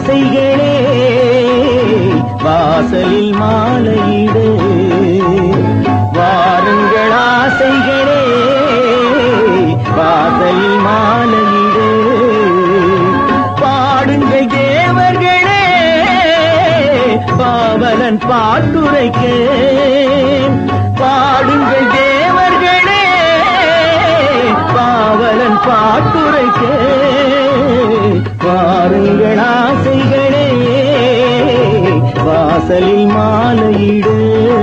ஆசைகளே வாசலில் மாலையிடு வாருங்கள் ஆசைகளே வாசலில் மாலையிடு பாடுங்கள் தேவர்களே பாவலன் பாட்டுரைக்க பாடுங்கள் தேவர்களே பாவலன் பாட்டுரைக்க வாருங்கள் ஆசைகளே வாசலில் மாலையிடு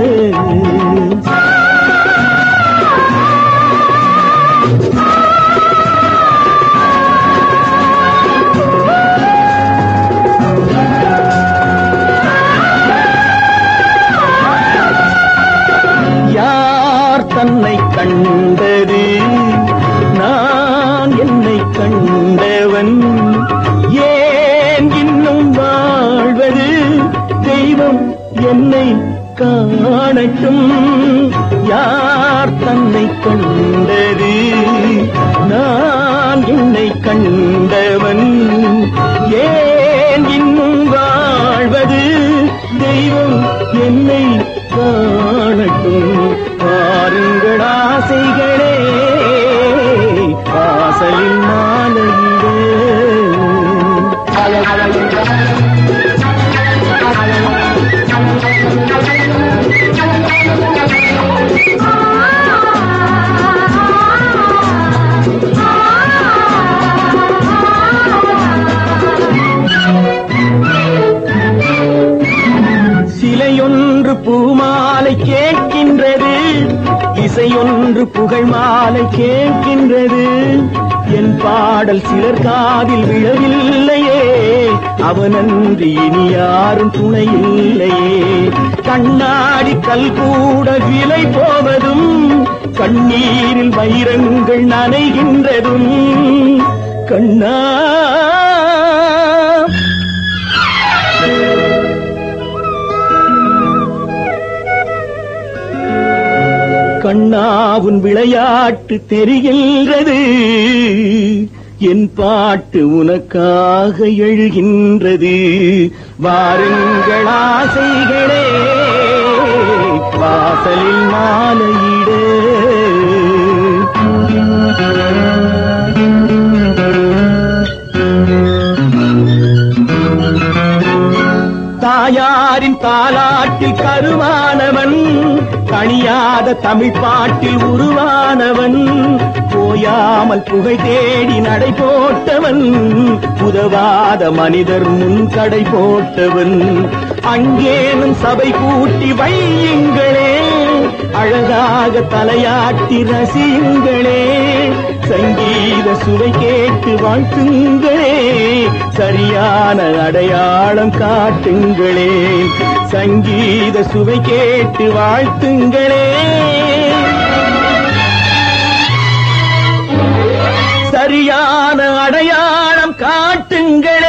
யார் தன்னை கண்டது நான் என்னை கண்டவன் ஏன் இன்னும் வாழ்வது தெய்வம் என்னை காணட்டும் யார் தன்னை கண்டது நான் என்னை கண்டவன் ஏன் இன்னும் வாழ்வது தெய்வம் என்னை காணட்டும் பாருங்கள் ஆசைகளே வாசலில் மாலையிலே சிலையொன்று பூமாலை கேட்கின்றது இசையொன்று புகழ் மாலை கேட்கின்றது என் பாடல் சிலர் காதில் விழவில்லையே அவனன்றி இனி யாரும் துணை இல்லையே கண்ணாடி கல் கூட விலை போவதும் கண்ணீரில் வைரங்கள் நனைகின்றதும் கண்ணா கண்ணாவுன் விளையாட்டு தெரிகின்றது என் பாட்டு உனக்காக எழுகின்றது வாருங்கள் ஆசைகளே வாசலில் மாலையிட தாயாரின் தாலாட்டில் கருவானவன் கணியாத தமிழ் பாட்டில் உருவானவன் போயாமல் புகை தேடி நடை போட்டவன் உதவாத மனிதர் முன் கடை போட்டவன் அங்கேனும் சபை கூட்டி வையுங்களே அழகாக தலையாட்டி ரசியுங்களே சங்கீத சுவை கேட்டு வாழ்த்துங்களே சரியான அடையாளம் காட்டுங்களே சங்கீத சுவை கேட்டு வாழ்த்துங்களே சரியான அடையாளம் காட்டுங்களே